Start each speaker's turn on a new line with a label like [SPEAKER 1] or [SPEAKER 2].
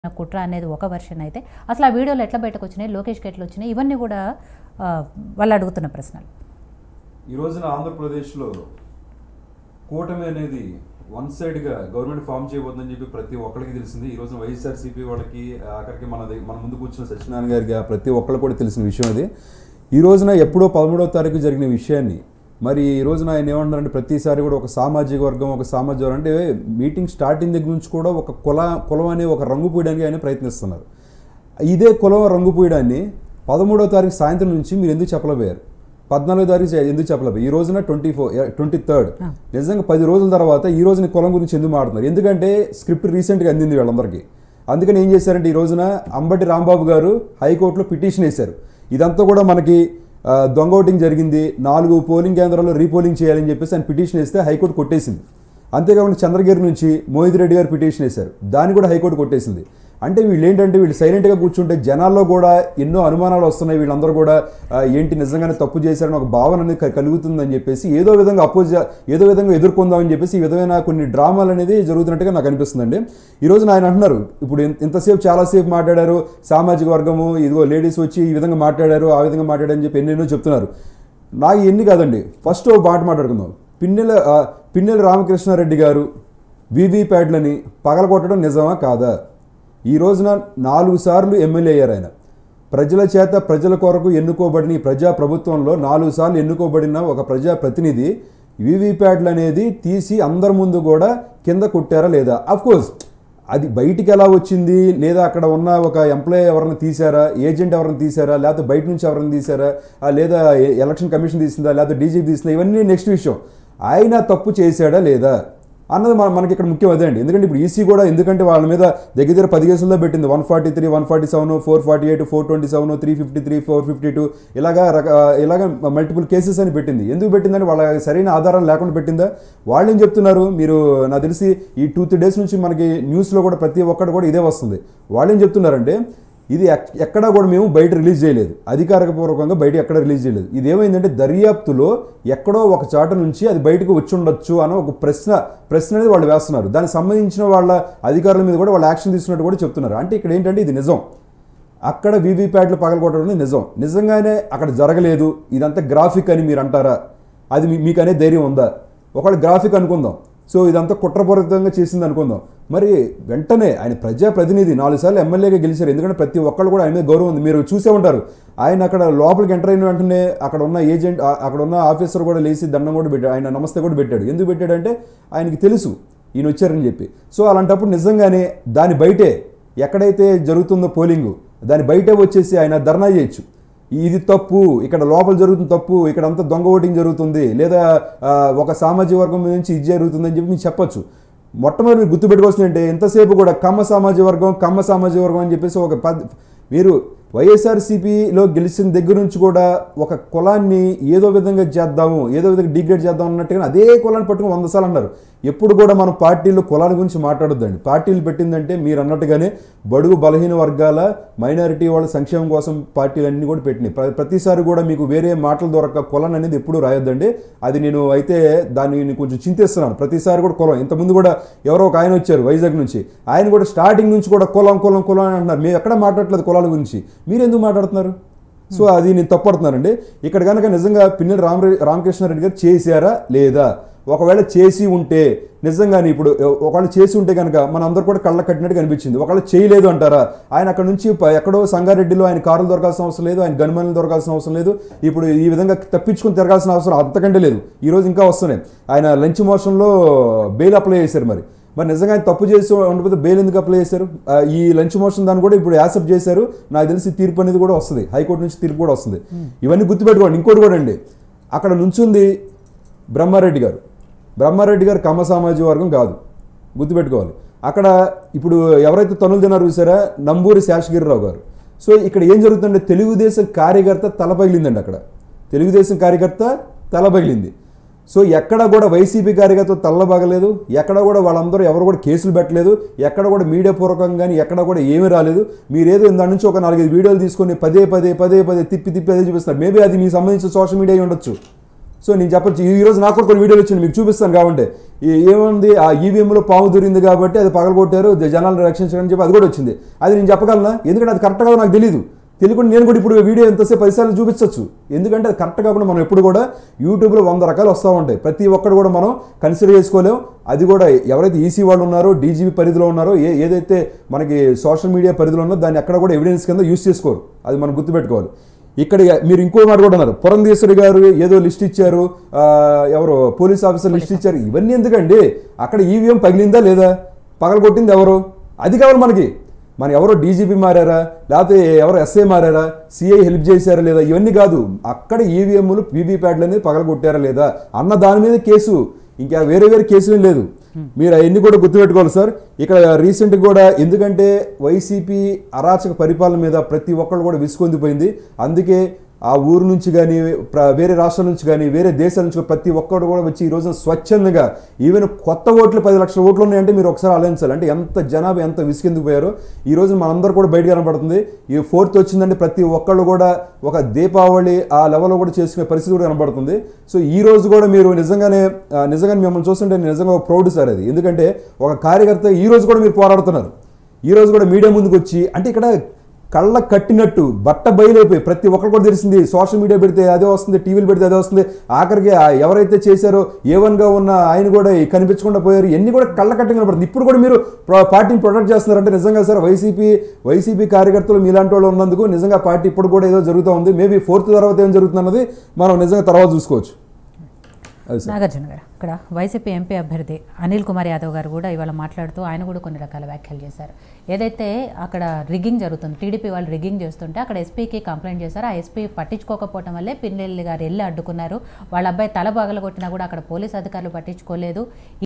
[SPEAKER 1] కుట్ర అనేది ఒక వెర్షన్ అయితే అసలు ఆ వీడియోలు ఎట్లా బయటకు వచ్చినాయి లోకేష్కి ఎట్లా వచ్చినాయి ఇవన్నీ కూడా ఆ, వాళ్ళు అడుగుతున్న ప్రశ్నలు
[SPEAKER 2] ఈ రోజున ఆంధ్రప్రదేశ్లో కూటమి అనేది వన్ సైడ్గా గవర్నమెంట్ ఫామ్ చేయబోతుందని చెప్పి ప్రతి ఒక్కరికి తెలిసింది ఈ రోజున వైఎస్ఆర్సీపీ వాళ్ళకి ఆఖరికి మన దగ్గ- మన ముందు కూర్చున్న సత్యనారాయణ గారికి ఆ ప్రతి ఒక్కరికి కూడా తెలిసిన విషయం అది ఈ రోజున ఎప్పుడో పదమూడవ తారీఖు జరిగిన విషయాన్ని మరి ఈ రోజున ఆయన ఏమంటున్నారంటే ప్రతిసారి కూడా ఒక సామాజిక వర్గం ఒక సామాజిక వర్గం అంటే మీటింగ్ స్టార్టింగ్ దగ్గర నుంచి కూడా ఒక కుల కులం అనే ఒక రంగు పూయడానికి ఆయన ప్రయత్నిస్తున్నారు ఇదే కులం రంగు పూయడాన్ని పదమూడవ తారీఖు సాయంత్రం నుంచి మీరు ఎందుకు చెప్పలేకపోయారు పద్నాలుగో తారీఖు ఎందుకు చెప్పలేకపోయారు ఈ రోజున ట్వంటీ ఫోర్ ట్వంటీ థర్డ్ నిజంగా పది రోజుల తర్వాత ఈ రోజున కులం గురించి ఎందుకు మాట్లాడుతున్నారు ఎందుకంటే స్క్రిప్ట్ రీసెంట్గా అందింది వీళ్ళందరికీ అందుకని ఏం చేశారంటే ఈ రోజున అంబటి రాంబాబు గారు హైకోర్టులో పిటిషన్ వేశారు ఇదంతా కూడా మనకి ఆ, దొంగ ఓటింగ్ జరిగింది నాలుగు పోలింగ్ కేంద్రాల్లో రీపోలింగ్ చేయాలని చెప్పేసి ఆయన పిటిషన్ వేస్తే హైకోర్టు కొట్టేసింది అంతేకాకుండా చంద్రగిరి నుంచి మోహిత్ రెడ్డి గారు పిటిషన్ వేశారు దాన్ని కూడా హైకోర్టు కొట్టేసింది అంటే వీళ్ళు ఏంటంటే వీళ్ళు సైలెంట్గా కూర్చుంటే జనాల్లో కూడా ఎన్నో అనుమానాలు వస్తున్నాయి వీళ్ళందరూ కూడా ఆ, ఏంటి నిజంగానే తప్పు చేశారని ఒక భావన అనేది క- కలుగుతుందని చెప్పేసి ఏదో విధంగా అపోజ్ ఏదో విధంగా ఎదుర్కొందామని చెప్పేసి ఈ విధమైన కొన్ని డ్రామాలు అనేది జరుగుతున్నట్టుగా నాకు అనిపిస్తుందండి ఈ రోజున ఆయన అంటున్నారు ఇప్పుడు ఇంత- ఇంతసేపు చాలాసేపు మాట్లాడారు సామాజిక వర్గము ఇదిగో లేడీస్ వచ్చి ఈ విధంగా మాట్లాడారు ఆ విధంగా మాట్లాడారని చెప్పి ఎన్నెన్నో చెప్తున్నారు నాకు ఎన్ని కాదండి ఫస్ట్ ఓ మాట మాట్లాడుకుందాం పిన్నెల ఆ, పిన్నెల రామకృష్ణారెడ్డి గారు వీవీప్యాడ్లని పగలగొట్టడం నిజమా కాదా ఈ రోజున నాలుగు సార్లు ఎమ్మెల్యే అయ్యారు ఆయన ప్రజల చేత ప్రజల కొరకు ఎన్నుకోబడిన ఈ ప్రజా ప్రభుత్వంలో నాలుగు సార్లు ఎన్నుకోబడిన ఒక ప్రజా ప్రతినిధి వీవీప్యాడ్లు అనేది తీసి అందరి ముందు కూడా కింద కొట్టారా లేదా కోర్స్ అది బయటికి ఎలా వచ్చింది లేదా అక్కడ ఉన్న ఒక ఎంప్లాయీ ఎవరిని తీసారా ఏజెంట్ ఎవరిని తీసారా లేకపోతే బయట నుంచి ఎవరిని తీసారా ఆ, లేదా ఎ- ఎలక్షన్ కమిషన్ తీసిందా లేకపోతే డీజీపీ తీసిందా ఇవన్నీ నెక్స్ట్ విషయం ఆయన తప్పు చేశాడా లేదా అన్నది మన మనకి ఇక్కడ ముఖ్యం అదే అండి ఎందుకంటే ఇప్పుడు ఈసీ కూడా ఎందుకంటే వాళ్ళ మీద దగ్గర దగ్గర పది కేసుల్లో పెట్టింది one forty three one forty seven four forty eight four twenty seven three fifty three four fifty two ఇలాగా రక ఇలాగ మల్టిపుల్ కేసెస్ అని పెట్టింది ఎందుకు పెట్టిందని వాళ్ళ సరైన ఆధారం లేకుండా పెట్టిందా వాళ్ళు ఏం చెప్తున్నారు మీరు నాకు తెలిసి ఈ టూ త్రీ డేస్ నుంచి మనకి న్యూస్లో కూడా ప్రతి ఒక్కటి కూడా ఇదే వస్తుంది వాళ్ళు ఏం చెప్తున్నారంటే ఇది ఎక్- ఎక్కడా కూడా మేము బయట రిలీజ్ చేయలేదు అధికారపూర్వకంగా బయట ఎక్కడ రిలీజ్ చేయలేదు ఇది ఏమైందంటే దర్యాప్తులో ఎక్కడో ఒక చాట నుంచి అది బయటకు వచ్చి ఉండొచ్చు అని ఒక ప్రశ్న ప్రశ్న అనేది వాళ్ళు వేస్తున్నారు దానికి సంబంధించిన వాళ్ళ అధికారుల మీద కూడా వాళ్ళు యాక్షన్ తీసుకున్నట్టు కూడా చెప్తున్నారు అంటే ఇక్కడ ఏంటంటే ఇది నిజం అక్కడ వీవీప్యాట్లు పగలగొట్టడం అనేది నిజం నిజంగానే అక్కడ జరగలేదు ఇదంతా గ్రాఫిక్ అని మీరు అంటారా అది మీ- మీకు అనే ధైర్యం ఉందా ఒకవేళ గ్రాఫిక్ అనుకుందాం సో ఇదంతా కుట్రపూరితంగా చేసింది అనుకుందాం మరి వెంటనే ఆయన ప్రజాప్రతినిధి నాలుగు సార్లు ఎమ్మెల్యేగా గెలిచారు ఎందుకంటే ప్రతి ఒక్కళ్ళు కూడా ఆయన మీద గౌరవం ఉంది మీరు చూసే ఉంటారు ఆయన అక్కడ లోపలికి ఎంటర్ అయిన వెంటనే అక్కడ ఉన్న ఏజెంట్ ఆ- అక్కడ ఉన్న ఆఫీసర్ కూడా లేచి దండం కూడా పెట్టాడు ఆయన నమస్తే కూడా పెట్టాడు ఎందుకు పెట్టాడంటే ఆయనకి తెలుసు ఈయన వచ్చారని చెప్పి సో అలాంటప్పుడు నిజంగానే దాని బయటే ఎక్కడైతే జరుగుతుందో పోలింగు దాని బయటే వచ్చేసి ఆయన ధర్నా చేయొచ్చు ఇది తప్పు ఇక్కడ లోపల జరుగుతుంది తప్పు ఇక్కడ అంతా దొంగ ఓటింగ్ జరుగుతుంది లేదా ఆ, ఒక సామాజిక వర్గం నుంచి ఇది జరుగుతుందని చెప్పి మీరు చెప్పొచ్చు మొట్టమొదటి మీరు గుర్తుపెట్టుకోవాల్సింది అంటే ఎంతసేపు కూడా కమ్మ సామాజిక వర్గం కమ్మ సామాజిక వర్గం అని చెప్పేసి ఒక పద్ మీరు వైఎస్ఆర్సీపీలో గెలిచిన దగ్గర నుంచి కూడా ఒక కులాన్ని ఏదో విధంగా చేద్దాము ఏదో విధంగా డిగ్రేడ్ చేద్దాం అన్నట్టుగా అదే కులాన్ని పట్టుకుని వంద సార్లు అన్నారు ఎప్పుడు కూడా మనం పార్టీలు కులాల గురించి మాట్లాడొద్దండి పార్టీలు పెట్టిందంటే మీరు అన్నట్టుగానే బడుగు బలహీన వర్గాల మైనారిటీ వాళ్ళ సంక్షేమం కోసం పార్టీలు అన్నీ కూడా పెట్టినాయి ప్ర- ప్రతిసారి కూడా మీకు వేరే మాటల దొరక కులం అనేది ఎప్పుడు రాయొద్దండి అది నేను అయితే దాన్ని నేను కొంచెం చింతిస్తున్నాను ప్రతిసారి కూడా కులం ఇంతకుముందు కూడా ఎవరో ఒక ఆయన వచ్చారు వైజాగ్ నుంచి ఆయన కూడా స్టార్టింగ్ నుంచి కూడా కులం కులం కులం అని అంటున్నారు మేము ఎక్కడ మాట్లాడట్లేదు కులాల గురించి మీరు ఎందుకు మాట్లాడుతున్నారు సో అది నేను తప్పడుతున్నానండి ఇక్కడ కనుక నిజంగా పిన్నెల రామ రామకృష్ణారెడ్డి గారు చేశారా లేదా ఒకవేళ చేసి ఉంటే నిజంగానే ఇప్పుడు ఒకవేళ చేసి ఉంటే కనుక మన అందరు కూడా కళ్ళ కట్టినట్టు కనిపించింది ఒకవేళ చేయలేదు అంటారా ఆయన అక్కడ నుంచి ప- ఎక్కడో సంగారెడ్డిలో ఆయన కారులు దొరకాల్సిన అవసరం లేదు ఆయన గన్మన్లు దొరకాల్సిన అవసరం లేదు ఇప్పుడు ఈ విధంగా తప్పించుకుని తిరగాల్సిన అవసరం అంతకంటే లేదు ఈ రోజు ఇంకా వస్తున్నాయి ఆయన లంచ్ మోషన్లో బెయిల్ అప్లై చేశారు మరి మరి నిజంగా ఆయన తప్పు చేసి ఉండకపోతే బెయిల్ ఎందుకు అప్లై చేశారు ఆ, ఈ లంచ్ మోషన్ దాన్ని కూడా ఇప్పుడు యాక్సెప్ట్ చేశారు నాకు తెలిసి తీర్పు అనేది కూడా వస్తుంది హైకోర్టు నుంచి తీర్పు కూడా వస్తుంది ఇవన్నీ గుర్తుపెట్టుకోండి ఇంకోటి కూడా అండి అక్కడ నుంచుంది బ్రహ్మారెడ్డి గారు బ్రహ్మారెడ్డి గారు కమ్మ సామాజిక వర్గం కాదు గుర్తుపెట్టుకోవాలి అక్కడ ఇప్పుడు ఎవరైతే తనులు తిన్నారో చూసారా నంబూరి శేషగిరిరావు గారు సో ఇక్కడ ఏం జరుగుతుందంటే తెలుగుదేశం కార్యకర్త తల పగిలిందండి అక్కడ తెలుగుదేశం కార్యకర్త తల పగిలింది సో ఎక్కడ కూడా వైసీపీ కార్యకర్త తల్లబగలేదు ఎక్కడ కూడా వాళ్ళందరూ ఎవరు కూడా కేసులు పెట్టలేదు ఎక్కడ కూడా మీడియా పూర్వకంగా కానీ ఎక్కడ కూడా ఏమీ రాలేదు మీరేదో దాని నుంచి ఒక నాలుగైదు వీడియోలు తీసుకొని పదే పదే పదే పదే తిప్పి తిప్పి అదే చూపిస్తారు మేబీ అది మీకు సంబంధించిన సోషల్ మీడియా అయి ఉండొచ్చు సో నేను చెప్పొచ్చు ఈ రోజు నాకు కూడా కొన్ని వీడియోలు వచ్చింది మీకు చూపిస్తాను కాబట్టి ఈ ఏముంది ఆ ఈవీఎంలో పాము దొరింది కాబట్టి అది పగలగొట్టారు జనాలను రక్షించడానికి చెప్పి అది కూడా వచ్చింది అది నేను చెప్పగలనా ఎందుకంటే అది కరెక్ట్ కాదో నాకు తెలియదు తెలియకుండా నేను కూడా ఇప్పుడు వీడియో ఎంతసేపు పదిసార్లు చూపించవచ్చు ఎందుకంటే అది కరెక్ట్ కాకుండా మనం ఎప్పుడు కూడా యూట్యూబ్లో వంద రకాలు వస్తూ ఉంటాయి ప్రతి ఒక్కరు కూడా మనం కన్సిడర్ చేసుకోలేం అది కూడా ఎవరైతే ఈసీ వాళ్ళు ఉన్నారో డీజీపీ పరిధిలో ఉన్నారో ఏ ఏదైతే మనకి సోషల్ మీడియా పరిధిలో ఉన్నదో దాన్ని ఎక్కడ కూడా ఎవిడెన్స్ కింద యూస్ చేసుకోరు అది మనం గుర్తుపెట్టుకోవాలి ఇక్కడ మీరు ఇంకో మాట కూడా ఉన్నారు పురంధేశ్వరి గారు ఏదో లిస్ట్ ఇచ్చారు ఆ, ఎవరో పోలీస్ ఆఫీసర్ లిస్ట్ ఇచ్చారు ఇవన్నీ ఎందుకండి అక్కడ ఈవీఎం పగిలిందా లేదా పగలగొట్టింది ఎవరు అది కావాలి మనకి మన ఎవరో డీజీపీ మారారా లేకపోతే ఎవరో ఎస్ఐ మారారా సిఐ హెల్ప్ చేశారా లేదా ఇవన్నీ కాదు అక్కడ ఈవీఎంలు వీవీప్యాడ్లు అనేది పగలగొట్టారా లేదా అన్న దాని మీద కేసు ఇంకా వేరే వేరే కేసులు ఏం లేదు మీరు అవన్నీ కూడా గుర్తుపెట్టుకోవాలి సార్ ఇక్కడ రీసెంట్ కూడా ఎందుకంటే వైసీపీ అరాచక పరిపాలన మీద ప్రతి ఒక్కళ్ళు కూడా విసుకొందిపోయింది అందుకే ఆ ఊరు నుంచి కానీ వేరే రాష్ట్రాల నుంచి కానీ వేరే దేశాల నుంచి ప్రతి ఒక్కరు కూడా వచ్చి ఈ రోజున స్వచ్ఛందంగా ఈవెన్ కొత్త ఓట్లు పది లక్షల ఓట్లు ఉన్నాయంటే మీరు ఒకసారి ఆలోచించాలి అంటే ఎంత జనాభా ఎంత విసికెందుకుపోయారో ఈ రోజు మనందరూ కూడా బయట కనపడుతుంది ఈ ఫోర్త్ వచ్చిందంటే ప్రతి ఒక్కళ్ళు కూడా ఒక దీపావళి ఆ లెవెల్లో కూడా చేసుకునే పరిస్థితి కూడా కనబడుతుంది సో ఈ రోజు కూడా మీరు నిజంగానే ఆ, నిజంగానే మిమ్మల్ని చూస్తుంటే నేను నిజంగా ప్రౌడ్ సార్ అది ఎందుకంటే ఒక కార్యకర్త ఈ రోజు కూడా మీరు పోరాడుతున్నారు ఈ రోజు కూడా మీడియా ముందుకు వచ్చి అంటే ఇక్కడ కళ్ళ కట్టినట్టు బట్ట బయలైపోయి ప్రతి ఒక్కరు కూడా తెలిసింది సోషల్ మీడియా పెడితే అదే వస్తుంది టీవీలు పెడితే అదే వస్తుంది ఆఖరికి ఆ ఎవరైతే చేశారో ఏ వన్గా ఉన్న ఆయన కూడా ఈ కనిపించకుండా పోయారు ఇవన్నీ కూడా కళ్ళ కట్టి కనపడుతుంది ఇప్పుడు కూడా మీరు ప్ర- పార్టీని ప్రొటెక్ట్ చేస్తున్నారంటే నిజంగా సార్ వైసీపీ వైసీపీ కార్యకర్తలు మీలాంటి వాళ్ళు ఉన్నందుకు నిజంగా పార్టీ ఇప్పుడు కూడా ఏదో జరుగుతూ ఉంది మేబీ ఫోర్త్ తర్వాత ఏం జరుగుతుంది అన్నది మనం నిజంగా తర్వాత చూసుకోవచ్చు అది సార్
[SPEAKER 1] నాగార్జున గారు ఇక్కడ వైసీపీ ఎంపీ అభ్యర్థి అనిల్ కుమార్ యాదవ్ గారు కూడా ఇవాళ మాట్లాడుతూ ఆయన కూడా కొన్ని రకాల వ్యాఖ్యలు చేశారు ఏదైతే అక్కడ రిగ్గింగ్ జరుగుతుంది టీడీపీ వాళ్ళు రిగ్గింగ్ చేస్తుంటే అక్కడ ఎస్పీకి కంప్లైంట్ చేశారు ఆ ఎస్పీ పట్టించుకోకపోవడం వల్లే పిన్నెల్లి గారు వెళ్ళి అడ్డుకున్నారు వాళ్ళ అబ్బాయి తల పగలగొట్టినా కూడా అక్కడ పోలీస్ అధికారులు పట్టించుకోలేదు